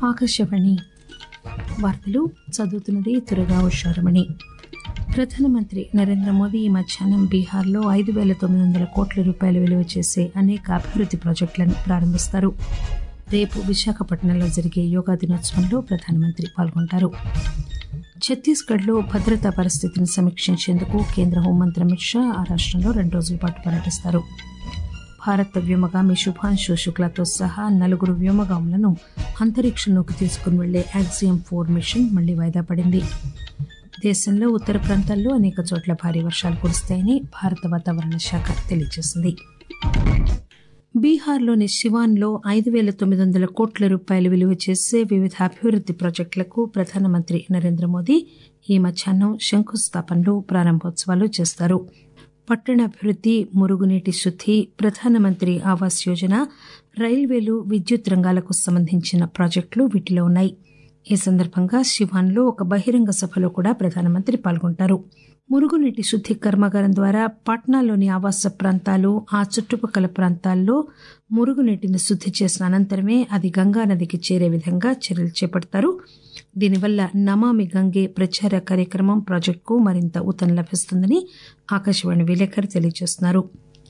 ఆకాశవాణి వార్తలు చదువుతున్నది తురగా ఉషారమణి ప్రధానమంత్రి నరేంద్ర మోదీ ఈ మధ్యాహ్నం బీహార్లో ఐదు పేల తొమ్మిది వందల కోట్ల రూపాయలు విలువ చేసే అనేక అభివృద్ది ప్రాజెక్టులను ప్రారంభిస్తారు రేపు విశాఖపట్నంలో జరిగే యోగా దినోత్సవంలో ప్రధానమంత్రి పాల్గొంటారు ఛత్తీస్గఢ్లో భద్రతా పరిస్థితిని సమీక్షించేందుకు కేంద్ర హోంమంత్రి అమిత్ షా ఆ రాష్టంలో రెండు రోజుల పాటు పర్యటిస్తారు భారత వ్యోమగామి శుభాంశు శుక్లాతో సహా నలుగురు వ్యోమగాములను అంతరిక్షంలోకి తీసుకుని వెళ్లే యాక్సియం ఫోర్ మిషన్ మళ్లీ వాయిదా పడింది దేశంలో ఉత్తర ప్రాంతాల్లో అనేక చోట్ల భారీ వర్షాలు కురుస్తాయని భారత వాతావరణ శాఖ తెలియజేసింది బీహార్లోని శివాన్లో ఐదు పేల తొమ్మిది వందల కోట్ల రూపాయలు విలువ చేసే వివిధ అభివృద్ది ప్రాజెక్టులకు ప్రధానమంత్రి నరేంద్ర మోదీ ఈ మధ్యాహ్నం శంకుస్థాపనలు ప్రారంభోత్సవాలు చేస్తారు పట్టణాభివృద్ది మురుగునీటి శుద్ది ప్రధానమంత్రి ఆవాస్ యోజన రైల్వేలు విద్యుత్ రంగాలకు సంబంధించిన ప్రాజెక్టులు వీటిలో ఉన్నాయి ఈ సందర్భంగా శివాన్లో ఒక బహిరంగ సభలో కూడా ప్రధానమంత్రి పాల్గొంటారు మురుగునీటి శుద్ది కర్మాగారం ద్వారా పాట్నాలోని ఆవాస ప్రాంతాలు ఆ చుట్టుపక్కల ప్రాంతాల్లో మురుగునీటిని శుద్ది చేసిన అనంతరమే అది గంగా నదికి చేరే విధంగా చర్యలు చేపడతారు దీనివల్ల నమామి గంగే ప్రచార కార్యక్రమం ప్రాజెక్టుకు మరింత ఊతం లభిస్తుందని ఆకాశవాణి విలేకరి తెలియజేస్తున్నారు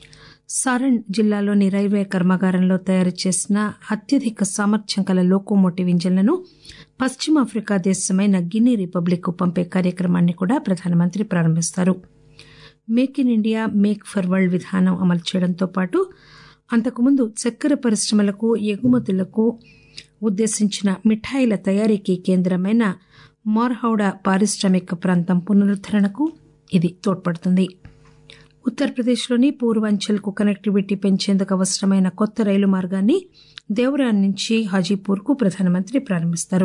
సారణ్ జిల్లాలోని రైల్వే కర్మాగారంలో తయారు చేసిన అత్యధిక సామర్థ్యం కల లోకోమోటివ్ ఇంజన్లను పశ్చిమాఫ్రికా దేశమైన గిన్నీ రిపబ్లిక్ కు పంపే కార్యక్రమాన్ని కూడా ప్రధానమంత్రి ప్రారంభిస్తారు make in India make for world విధానం అమలు చేయడంతో పాటు అంతకుముందు చక్కెర పరిశ్రమలకు ఎగుమతులకు ఉద్దేశించిన మిఠాయిల తయారీకి కేంద్రమైన మార్హౌడా పారిశ్రామిక ప్రాంతం పునరుద్దరణకు ఇది తోడ్పడుతుంది ఉత్తరప్రదేశ్లోని పూర్వాంచల్కు కనెక్టివిటీ పెంచేందుకు అవసరమైన కొత్త రైలు మార్గాన్ని దేవరాన్ నుంచి హాజీపూర్కు ప్రధానమంత్రి ప్రారంభిస్తారు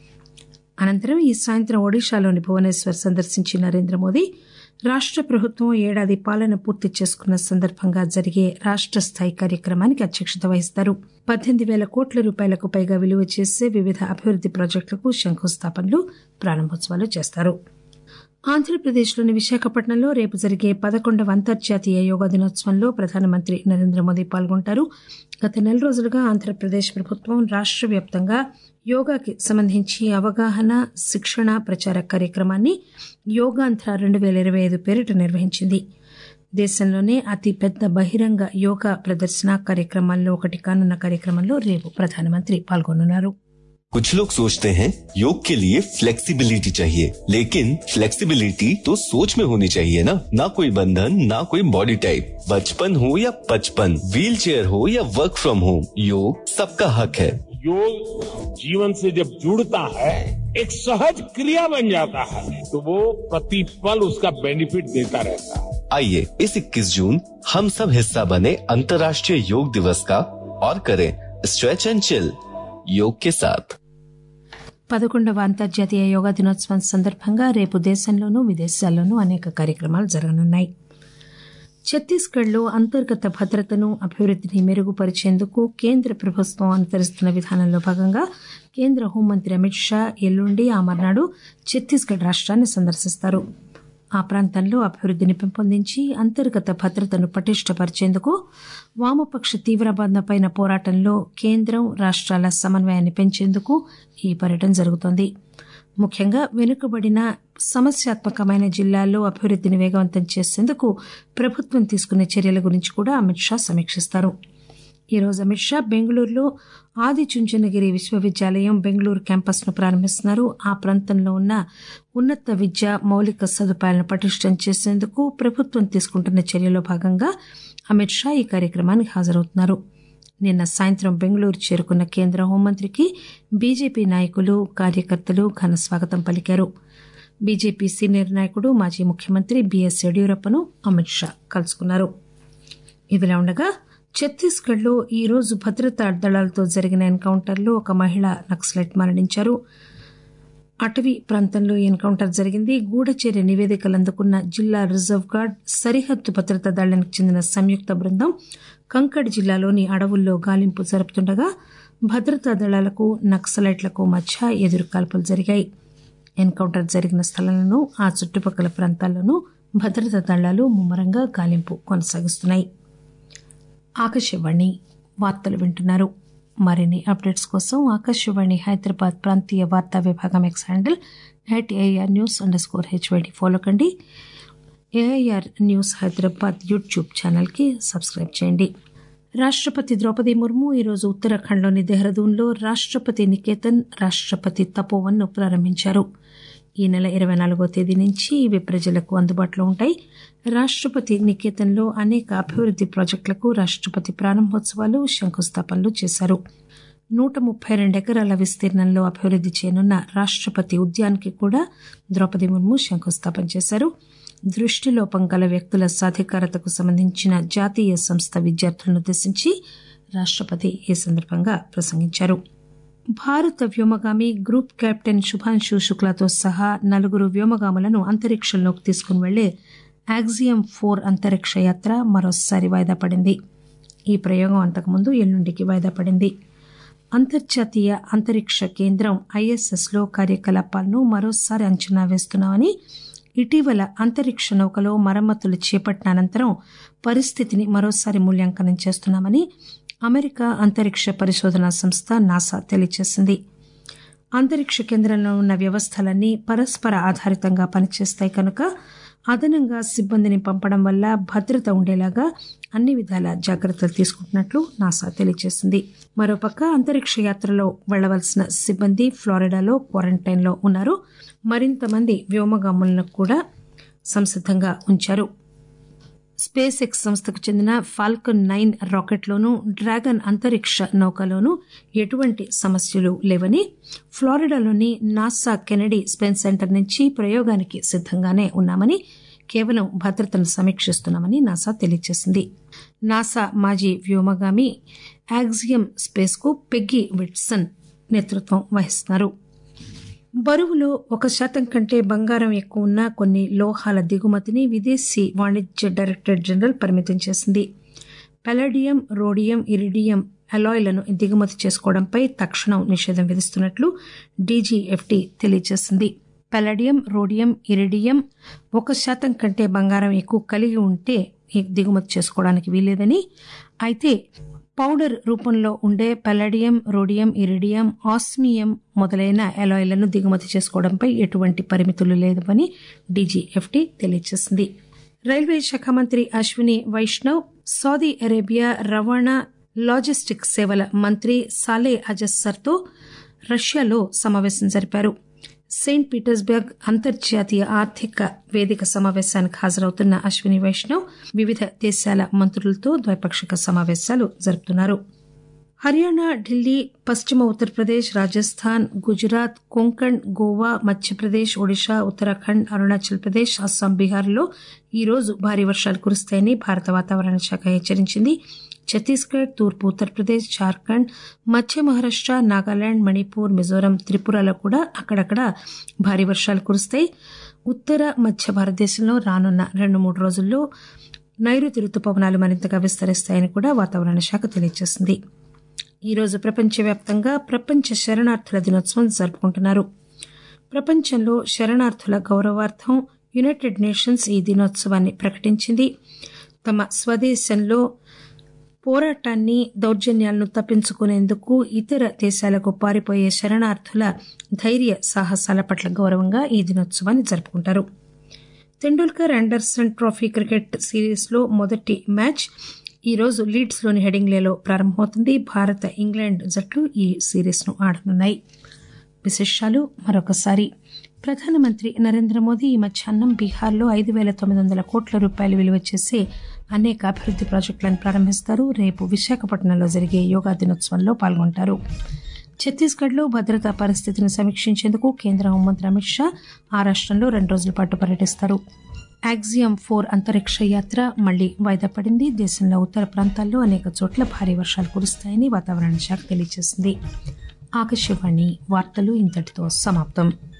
అనంతరం ఈ సాయంత్రం ఒడిశాలోని భువనేశ్వర్ సందర్శించి నరేంద్ర మోదీ రాష్ట ప్రభుత్వం ఏడాది పాలన పూర్తి చేసుకున్న సందర్భంగా జరిగే రాష్ట స్థాయి కార్యక్రమానికి అధ్యక్షత వహిస్తారు పద్దెనిమిది పేల కోట్ల రూపాయలకు పైగా విలువ చేసే వివిధ అభివృద్ది ప్రాజెక్టులకు శంకుస్థాపనలు ప్రారంభోత్సవాలు చేస్తారు ఆంధ్రప్రదేశ్లోని విశాఖపట్నంలో రేపు జరిగే పదకొండవ అంతర్జాతీయ యోగా దినోత్సవంలో ప్రధానమంత్రి నరేంద్ర మోదీ పాల్గొంటారు గత నెల రోజులుగా ఆంధ్రప్రదేశ్ ప్రభుత్వం రాష్ట వ్యాప్తంగా యోగాకి సంబంధించి అవగాహన శిక్షణ ప్రచార కార్యక్రమాన్ని యోగాంధ్ర రెండు పేల ఇరవై ఐదు పేరిట నిర్వహించింది దేశంలోనే అతి పెద్ద బహిరంగ యోగా ప్రదర్శన కార్యక్రమాల్లో ఒకటి కానున్న కార్యక్రమంలో రేపు ప్రధానమంత్రి పాల్గొనున్నారు कुछ लोग सोचते हैं योग के लिए फ्लेक्सिबिलिटी चाहिए लेकिन फ्लेक्सिबिलिटी तो सोच में होनी चाहिए ना ना कोई बंधन ना कोई बॉडी टाइप बचपन हो या पचपन व्हील चेयर हो या वर्क फ्रॉम होम योग सबका हक है योग जीवन से जब जुड़ता है एक सहज क्रिया बन जाता है तो वो प्रतिपल उसका बेनिफिट देता रहता है आइए इस 21 जून हम सब हिस्सा बने अंतर्राष्ट्रीय योग दिवस का और करें स्ट्रेच एंड चिल योग के साथ పదకొండవ అంతర్జాతీయ యోగా దినోత్సవం సందర్భంగా రేపు దేశంలోనూ విదేశాల్లోనూ అనేక కార్యక్రమాలు జరగనున్నాయి ఛత్తీస్గఢ్లో అంతర్గత భద్రతను అభివృద్దిని మెరుగుపరిచేందుకు కేంద్ర ప్రభుత్వం అనుసరిస్తున్న విధానంలో భాగంగా కేంద్ర హోంమంత్రి అమిత్ షా ఎల్లుండి ఆ మర్నాడు ఛత్తీస్గఢ్ రాష్ట్రాన్ని సందర్శిస్తారు ఆ ప్రాంతంలో అభివృద్దిని పెంపొందించి అంతర్గత భద్రతను పటిష్టపరిచేందుకు వామపక్ష తీవ్రవాదంపై పోరాటంలో కేంద్రం రాష్ట్రాల సమన్వయాన్ని పెంచేందుకు ఈ పర్యటన జరుగుతోంది ముఖ్యంగా వెనుకబడిన సమస్యాత్మకమైన జిల్లాల్లో అభివృద్దిని వేగవంతం చేసేందుకు ప్రభుత్వం తీసుకునే చర్యల గురించి కూడా అమిత్ షా సమీక్షిస్తారు ఈ రోజు అమిత్ షా బెంగళూరులో ఆదిచుంచనగిరి విశ్వవిద్యాలయం బెంగళూరు క్యాంపస్ ను ప్రారంభిస్తున్నారు ఆ ప్రాంతంలో ఉన్న ఉన్నత విద్య మౌలిక సదుపాయాలను పటిష్టం చేసేందుకు ప్రభుత్వం తీసుకుంటున్న చర్యలో భాగంగా అమిత్ షా ఈ కార్యక్రమానికి హాజరవుతున్నారు నిన్న సాయంత్రం బెంగళూరు చేరుకున్న కేంద్ర హోంమంత్రికి బీజేపీ నాయకులు కార్యకర్తలు ఘన స్వాగతం పలికారు బీజేపీ సీనియర్ నాయకుడు మాజీ ముఖ్యమంత్రి బీఎస్ యడియూరప్పను అమిత్ షా కలుసుకున్నారు ఇదిలా ఉండగా ఛత్తీస్గఢ్లో ఈ రోజు భద్రతా దళాలతో జరిగిన ఎన్కౌంటర్లో ఒక మహిళ నక్సలైట్ మరణించారు అటవీ ప్రాంతంలో ఎన్కౌంటర్ జరిగింది గూఢచర్య నివేదికలు అందుకున్న జిల్లా రిజర్వ్ గార్డ్ సరిహద్దు భద్రతా దళానికి చెందిన సంయుక్త బృందం కంకడ్ జిల్లాలోని అడవుల్లో గాలింపు జరుపుతుండగా భద్రతా దళాలకు నక్సలైట్లకు మధ్య ఎదురు కాల్పులు జరిగాయి ఎన్కౌంటర్ జరిగిన స్థలాలను ఆ చుట్టుపక్కల ప్రాంతాల్లోనూ భద్రతా దళాలు ముమ్మరంగా గాలింపు కొనసాగిస్తున్నాయి ఆకాశవాణి వార్తలు వింటున్నారు మరిన్ని అప్డేట్స్ కోసం ఆకాశవాణి హైదరాబాద్ ప్రాంతీయ వార్తా విభాగం X handle at AR news underscore HYD follow కండి ఏఐఆర్ న్యూస్ హైదరాబాద్ యూట్యూబ్ ఛానల్కి సబ్స్క్రైబ్ చేయండి రాష్టపతి ద్రౌపది ముర్ము ఈరోజు ఉత్తరాఖండ్లోని దెహ్రాదూన్లో రాష్టపతి నికేతన్ రాష్టపతి తపోవన్ను ప్రారంభించారు ఈ నెల ఇరవై నాలుగో తేదీ నుంచి ఇవి ప్రజలకు అందుబాటులో ఉంటాయి రాష్టపతి నికేతన్లో అనేక అభివృద్ది ప్రాజెక్టులకు రాష్టపతి ప్రారంభోత్సవాలు శంకుస్థాపనలు చేశారు నూట ముప్పై రెండు ఎకరాల విస్తీర్ణంలో అభివృద్ది చేయనున్న రాష్టపతి ఉద్యాన్కి కూడా ద్రౌపది ముర్ము శంకుస్థాపన చేశారు దృష్టిలోపం గల వ్యక్తుల సాధికారతకు సంబంధించిన జాతీయ సంస్థ విద్యార్థులను ఉద్దేశించి రాష్టపతి ఈ సందర్భంగా ప్రసంగించారు భారత వ్యోమగామి గ్రూప్ కెప్టెన్ శుభాంశు శుక్లాతో సహా నలుగురు వ్యోమగాములను అంతరిక్షంలోకి తీసుకుని వెళ్లే యాక్సియం ఫోర్ అంతరిక్ష యాత్ర మరోసారి వాయిదా పడింది ఈ ప్రయోగం అంతకుముందు ఎల్లుండికి వాయిదా పడింది అంతర్జాతీయ అంతరిక్ష కేంద్రం ఐఎస్ఎస్లో కార్యకలాపాలను మరోసారి అంచనా వేస్తున్నామని ఇటీవల అంతరిక్ష నౌకలో మరమ్మతులు చేపట్టిన అనంతరం పరిస్థితిని మరోసారి మూల్యాంకనం చేస్తున్నామని అమెరికా అంతరిక్ష పరిశోధనా సంస్థ నాసా తెలియజేసింది అంతరిక్ష కేంద్రంలో ఉన్న వ్యవస్థలన్నీ పరస్పర ఆధారితంగా పనిచేస్తాయి కనుక అదనంగా సిబ్బందిని పంపడం వల్ల భద్రత ఉండేలాగా అన్ని విధాల జాగ్రత్తలు తీసుకుంటున్నట్లు నాసా తెలియజేసింది మరోపక్క అంతరిక్ష యాత్రలో వెళ్లవలసిన సిబ్బంది ఫ్లోరిడాలో క్వారంటైన్లో ఉన్నారు మరింత మంది వ్యోమగాములను కూడా సంసిద్ధంగా ఉంచారు స్పేస్ ఎక్స్ సంస్థకు చెందిన ఫాల్కన్ నైన్ రాకెట్లోనూ డ్రాగన్ అంతరిక్ష నౌకలోనూ ఎటువంటి సమస్యలు లేవని ఫ్లోరిడాలోని నాసా కెనడీ స్పేస్ సెంటర్ నుంచి ప్రయోగానికి సిద్దంగానే ఉన్నామని కేవలం భద్రతను సమీక్షిస్తున్నామని నాసా తెలియజేసింది నాసా మాజీ వ్యోమగామి యాక్సియం స్పేస్ కు పెగ్గి విట్సన్ నేతృత్వం వహిస్తున్నారు బరువులో ఒక శాతం కంటే బంగారం ఎక్కువ ఉన్న కొన్ని లోహాల దిగుమతిని విదేశీ వాణిజ్య డైరెక్టరేట్ జనరల్ పరిమితం చేసింది పెలడియం రోడియం ఇరిడియం అలాయ్లను దిగుమతి చేసుకోవడంపై తక్షణం నిషేధం విధిస్తున్నట్లు డీజీఎఫ్టీ తెలియజేసింది పెలడియం రోడియం ఇరిడియం ఒక శాతం కంటే బంగారం ఎక్కువ కలిగి ఉంటే దిగుమతి చేసుకోవడానికి వీల్లేదని అయితే పౌడర్ రూపంలో ఉండే పెలడియం రోడియం ఇరిడియం ఆస్మియం మొదలైన ఎలాయిలను దిగుమతి చేసుకోవడంపై ఎటువంటి పరిమితులు లేవని డీజీఎఫ్టీ తెలియజేసింది రైల్వే శాఖ మంత్రి అశ్విని వైష్ణవ్ సౌదీ అరేబియా రవాణా లాజిస్టిక్ సేవల మంత్రి సాలే అజస్సర్తో రష్యాలో సమావేశం జరిపారు సెయింట్ పీటర్స్బర్గ్ అంతర్జాతీయ ఆర్థిక వేదిక సమావేశానికి హాజరవుతున్న అశ్విని వైష్ణవ్ వివిధ దేశాల మంత్రులతో ద్వైపాక్షిక సమావేశాలు జరుపుతున్నారు హర్యానా ఢిల్లీ పశ్చిమ ఉత్తరప్రదేశ్ రాజస్థాన్ గుజరాత్ కొంకణ్ గోవా మధ్యప్రదేశ్ ఒడిశా ఉత్తరాఖండ్ అరుణాచల్ ప్రదేశ్ అస్సాం బీహార్లో ఈరోజు భారీ వర్షాలు కురుస్తాయని భారత వాతావరణ శాఖ హెచ్చరించింది ఛత్తీస్గఢ్ తూర్పు ఉత్తరప్రదేశ్ జార్ఖండ్ మధ్య మహారాష్ట నాగాలాండ్ మణిపూర్ మిజోరం త్రిపురలో కూడా అక్కడక్కడ భారీ వర్షాలు కురుస్తాయి ఉత్తర మధ్య భారతదేశంలో రానున్న రెండు మూడు రోజుల్లో నైరుతి రుతుపవనాలు మరింతగా విస్తరిస్తాయని కూడా వాతావరణ శాఖ తెలియజేసింది ఈరోజు ప్రపంచవ్యాప్తంగా ప్రపంచ శరణార్థుల దినోత్సవం జరుపుకుంటున్నారు ప్రపంచంలో శరణార్థుల గౌరవార్థం యునైటెడ్ నేషన్స్ ఈ దినోత్సవాన్ని ప్రకటించింది తమ స్వదేశంలో పోరాటాన్ని దౌర్జన్యాలను తప్పించుకునేందుకు ఇతర దేశాలకు పారిపోయే శరణార్థుల ధైర్య సాహసాల పట్ల గౌరవంగా ఈ దినోత్సవాన్ని జరుపుకుంటారు తెండూల్కర్ అండర్సన్ ట్రోఫీ క్రికెట్ సిరీస్లో మొదటి మ్యాచ్ ఈరోజు లీడ్స్లోని హెడింగ్లేలో ప్రారంభమవుతుంది భారత ఇంగ్లాండ్ జట్లు ఈ సిరీస్ను ఆడనున్నాయి విశేషాలు మరొకసారి ప్రధానమంత్రి నరేంద్ర మోదీ ఈ మధ్యాహ్నం బీహార్లో ఐదు వేల తొమ్మిది వందల కోట్ల రూపాయలు విలువ చేసే అనేక అభివృద్ది ప్రాజెక్టులను ప్రారంభిస్తారు రేపు విశాఖపట్నంలో జరిగే యోగా దినోత్సవంలో పాల్గొంటారు ఛత్తీస్గఢ్లో భద్రతా పరిస్థితిని సమీక్షించేందుకు కేంద్ర హోంమంత్రి అమిత్ షా ఆ రాష్టంలో రెండు రోజుల పాటు పర్యటిస్తారు యాక్సియం ఫోర్ అంతరిక్ష యాత్ర మళ్లీ వాయిదా పడింది దేశంలో ఉత్తర ప్రాంతాల్లో అనేక చోట్ల భారీ వర్షాలు కురుస్తాయని వాతావరణ శాఖ తెలియజేసింది ఆకాశవాణి వార్తలు ఇంతటితో సమాప్తం